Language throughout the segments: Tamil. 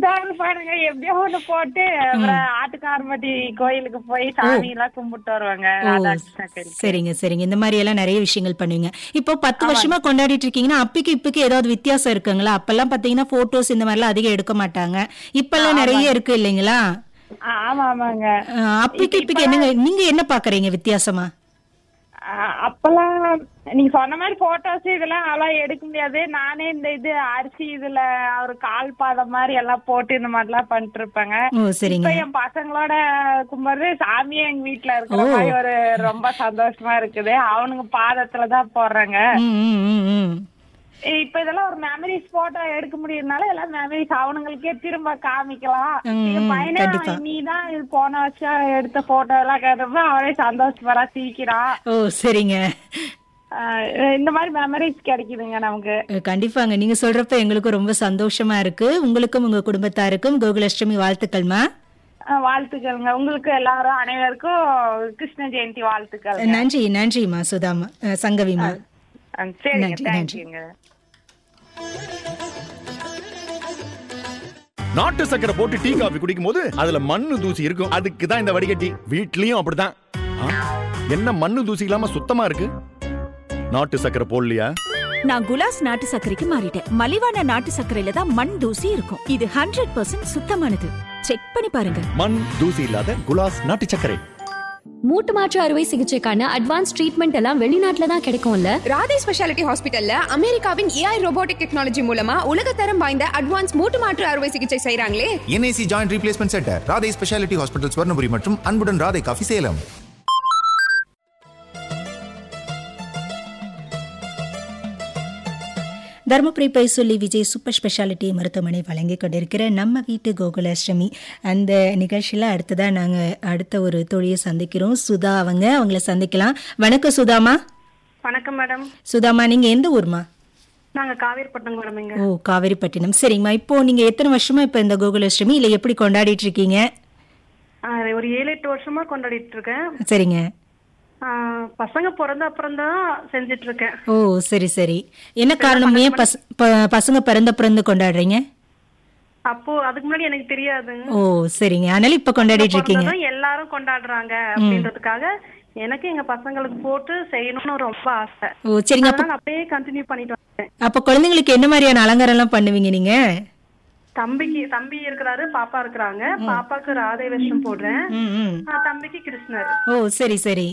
இருந்தாலும் பாருங்க எப்படியோ ஒண்ணு போட்டு அப்புறம் ஆட்டுக்காரம்பட்டி கோயிலுக்கு போய் சாமி எல்லாம் கும்பிட்டு வருவாங்க ராதாகிருஷ்ண கோயிலுக்கு சரிங்க சரிங்க இந்த மாதிரி எல்லாம் நிறைய விஷயங்கள் பண்ணுவீங்க இப்போ பத்து வருஷமா கொண்டாடிட்டு இருக்கீங்கன்னா அப்பைக்கு இப்பக்கு ஏதாவது வித்தியாசம் இருக்குங்களா அப்பெல்லாம் பாத்தீங்கன்னா போட்டோஸ் இந்த மாதிரி எல்லாம் அதிகம் எடுக்க மாட்டாங்க இப்பெல்லாம் நிறைய இருக்கு இல்லைங்களா ஆ, ஆமா ஆமாங்க அஹ் அப்பைக்கு இப்பக்கு என்னங்க நீங்க என்ன பாக்குறீங்க வித்தியாசமா ஆ, அப்பெல்லாம் நீங்க சொன்ன மாதிரி போட்டோஸ் இதெல்லாம் அவ்வளோ எடுக்க முடியாது நானே இந்த இது அரிசி இதுல ஒரு கால் பாதம் மாதிரி எல்லாம் போட்டு இந்த மாதிரி எல்லாம் பண்ணிட்டு இருப்பேங்க ஓ சரிங்க இப்ப என் பசங்களோட கும்பிடுறது சாமியே எங்க வீட்டுல இருக்கிற மாதிரி ஒரு ரொம்ப சந்தோஷமா இருக்குது அவனுங்க பாதத்துலதான் போடுறாங்க ம், ம், ம், ம். இப்ப இதெல்லாம் ஒரு மெமரிஸ் போட்டோ எடுக்க முடியறதுனால எல்லாம் மெமரிஸ் அவனுங்களுக்கே திரும்ப காமிக்கலாம் ம், என் ம், பையனே கண்டிப்பா. நீ தான் இது போன வருஷம் எடுத்த போட்டோ எல்லாம் கேட்டப்ப அவனே சந்தோஷப்படா சிரிக்கிறான் ஓ சரிங்க ஆஹ் இந்த மாதிரி மெமரிஸ் கிடைக்குதுங்க நமக்கு அஹ் கண்டிப்பாங்க நீங்க சொல்றப்ப எங்களுக்கும் ரொம்ப சந்தோஷமா இருக்கு உங்களுக்கும் உங்க குடும்பத்தாருக்கும் கோகுலாஷ்டமி வாழ்த்துக்கள்மா ஆஹ் வாழ்த்துக்கள்ங்க உங்களுக்கு எல்லாரும் அனைவருக்கும் கிருஷ்ண ஜெயந்தி வாழ்த்துக்கள் நன்றி நன்றிம்மா சுதாமா அஹ் சங்கவிமா சரிங்க நன்றி, நன்றி. தேங்க்யூங்க நாட்டு சக்கரை போட்டு டீ காபி குடிக்கும் போது அதுல மண்ணு தூசி இருக்கும் அதுக்கு தான் இந்த வடிகட்டி வீட்லயும் அப்படிதான் ஆ, என்ன மண்ணு தூசி இல்லாம சுத்தமா இருக்கு நாட்டு சக்கரை போடலையா நான் குலாஸ் நாட்டு சர்க்கரைக்கு மாறிட்டேன் மலிவான நாட்டு சர்க்கரையில தான் மண் தூசி இருக்கும் இது ஹண்ட்ரட் பர்சன்ட் சுத்தமானது செக் பண்ணி பாருங்க மண் தூசி இல்லாத குலாஸ் நாட்டு சர்க்கரை மூட்டு மாற்று அறுவை சிகிச்சைக்கான அட்வான்ஸ் ட்ரீட்மெண்ட் எல்லாம் வெளிநாட்டுல தான் கிடைக்கும்ல ராதே ஸ்பெஷாலிட்டி ஹாஸ்பிட்டல்ல அமெரிக்காவின் ஏஐ ரோபோட்டிக் டெக்னாலஜி மூலமா உலகத்தரம் வாய்ந்த அட்வான்ஸ் மூட்டு மாற்று அறுவை சிகிச்சை செய்றாங்களே NIC joint replacement centre Radhai speciality hospital Swarnapuri மற்றும் அன்புடன் ராதை காஃபி சேலம் தருமபுரி பைசொல்லி விஜய் சூப்பர் ஸ்பெஷாலிட்டி மருத்துவமனை வழங்கி கொண்டிருக்கிற நம்ம வீட்டு கோகுலாஷ்டமி அந்த நிகழ்ச்சியில் அடுத்ததாக நாங்கள் அடுத்த ஒரு தொழிலை சந்திக்கிறோம் சுதா அவங்க அவங்கள சந்திக்கலாம் வணக்கம் சுதாமா வணக்கம் மேடம் சுதாமா நீங்கள் எந்த ஊர்மா நாங்க காவேரிப்பட்டினம் மேடம்ங்க ஓ காவேரிப்பட்டினம் சரிங்கம்மா இப்போ நீங்கள் எத்தனை வருஷமா இப்போ இந்த கோகுலாஷ்டமி இல்லை எப்படி கொண்டாடிட்டு இருக்கீங்க ஒரு ஏழு எட்டு வருஷமா கொண்டாடிட்டு இருக்கேன் சரிங்க ஆஹ் பசங்க பிறந்த அப்புறம் தான் செஞ்சுட்டு இருக்கேன் ஓ சரி சரி என்ன காரணம் ஏன் பச ப- பசங்க பிறந்த பிறந்து கொண்டாடுறீங்க அப்போ அதுக்கு முன்னாடி எனக்கு தெரியாதுங்க ஓ சரிங்க அதனால இப்போ கொண்டாடிட்டு இருக்கீங்க பிறந்ததும் எல்லாரும் கொண்டாடுறாங்க அப்படின்றதுக்காக எனக்கு எங்க பசங்களுக்கு போட்டு செய்யணும்னு ரொம்ப ஆசை ஓ சரிங்க அப்போ அதனால அப்படியே கண்டினியூ பண்ணிட்டு வந்தேன் அப்போ குழந்தைங்களுக்கு என்ன மாதிரியான அலங்காரம் எல்லாம் பண்ணுவீங்க நீங்க தம்பிக்கு தம்பி இருக்கிறாரு பாப்பா இருக்கிறாங்க பாப்பாக்கு ராதை வேஷம் போடுறேன் ம், ம். ஆஹ் தம்பிக்கு கிருஷ்ணர் ஓ சரி சரி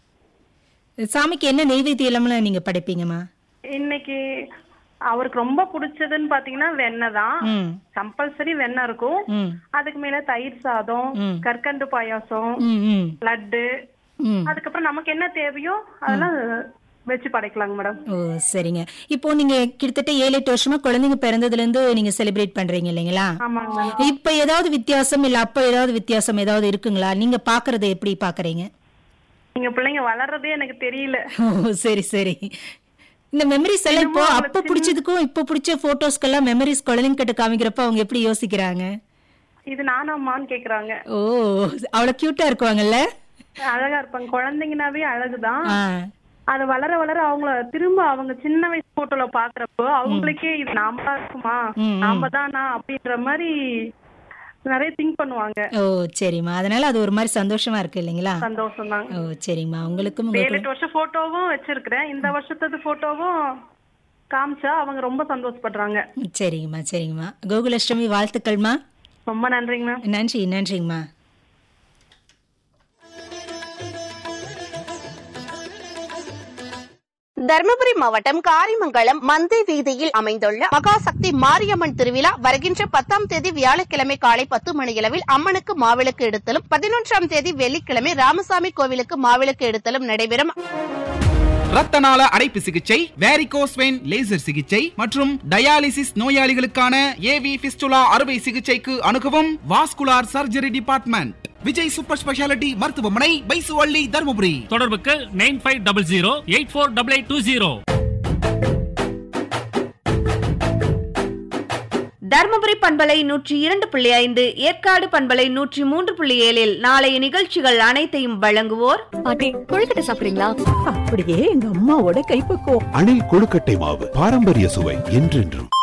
சாமிக்கு என்ன நெய்வேத்தியம் எல்லாம்லாம் நீங்க படைப்பீங்கம்மா இன்னைக்கு அவருக்கு ரொம்ப பிடிச்சதுன்னு பாத்தீங்கன்னா வெண்ணெய் தான் ம் கம்பல்சரி வெண்ணெய் இருக்கும் ம் அதுக்கு மேல தயிர் சாதம் ம். கற்கண்டு பாயாசம் ம் ம் லட்டு ம் அதுக்கப்புறம் நமக்கு என்ன தேவையோ அதெல்லாம் வச்சு படைக்கலாங்க மேடம் ஓ சரிங்க இப்போ நீங்க கிட்டத்தட்ட ஏழு எட்டு வருஷமா குழந்தைங்க பிறந்ததுல இருந்து நீங்க செலிப்ரேட் பண்றீங்க இல்லைங்களா ஆமாங்க மேடம் இப்ப ஏதாவது வித்தியாசம் இல்ல அப்ப ஏதாவது வித்தியாசம் ஏதாவது இருக்குங்களா நீங்க பாக்குறத எப்படி பாக்குறீங்க நீங்க பிள்ளைங்க வளர்றதே எனக்கு தெரியல ஓ சரி சரி இந்த மெமரிஸ் எல்லாம் இப்போ அப்ப பிடிச்சதுக்கும் இப்போ பிடிச்ச போட்டோஸ்க்கெல்லாம் மெமரிஸ் குழந்தைங்க கிட்ட காமிக்கிறப்ப அவங்க எப்படி யோசிக்கிறாங்க இது நானாம்மான்னு கேக்குறாங்க ஓ அவ்வளவு கியூட்டா இருக்குவாங்கல்ல அழகா இருப்பாங்க குழந்தைங்கனாவே அழகுதான் ஆ அது வளர வளர அவங்கள திரும்ப அவங்க சின்ன வயசு போட்டோல பாக்குறப்போ அவங்களுக்கே இது நாம தான் இருக்குமா ம், ம். நாம தானா அப்படின்ற மாதிரி நிறைய திங்க் பண்ணுவாங்க ஓ சரிம்மா அதனால அது ஒரு மாதிரி சந்தோஷமா இருக்கு இல்லைங்களா சந்தோஷம் தான் ஓ சரிம்மா உங்களுக்கும் உங்க ஏழு எட்டு வருஷம் போட்டோவும் வச்சிருக்கிறேன் இந்த வருஷத்தது போட்டோவும் காமிச்சா அவங்க ரொம்ப சந்தோஷப்படுறாங்க கு- சரிங்கம்மா சரிங்கம்மா கோகுலாஷ்டமி வாழ்த்துக்கள்மா ரொம்ப நன்றிங்க மேம் நன்றி நன்றிங்கம்மா தருமபுரி மாவட்டம் காரிமங்கலம் மந்தை வீதியில் அமைந்துள்ள மகாசக்தி மாரியம்மன் திருவிழா வருகின்ற பத்தாம் தேதி வியாழக்கிழமை காலை பத்து மணியளவில் அம்மனுக்கு மாவிளக்கு எடுத்தலும் பதினொன்றாம் தேதி வெள்ளிக்கிழமை ராமசாமி கோவிலுக்கு மாவிளக்கு எடுத்தலும் நடைபெறும் ரத்த நாள அடைப்பு சிகிச்சை வேரிகோஸ் வெயின் லேசர் சிகிச்சை மற்றும் டயாலிசிஸ் நோயாளிகளுக்கான ஏவி பிஸ்டுலா அறுவை சிகிச்சைக்கு அணுகவும் vascular surgery department Vijay super speciality மருத்துவமனை பைசுவள்ளி தருமபுரி தொடர்புக்கு nine five double zero eight four double eight two zero Dharmapuri பண்பலை நூற்றி இரண்டு புள்ளி ஐந்து ஏற்காடு பண்பலை நூற்றி மூன்று புள்ளி ஏழில் நாளைய நிகழ்ச்சிகள் அனைத்தையும் வழங்குவோர் பாட்டி கொழுக்கட்டை சாப்பிடுறீங்களா அப்படியே எங்க அம்மாவோட கைப்பக்குவம் அணில் கொழுக்கட்டை மாவு பாரம்பரிய சுவை என்றென்றும்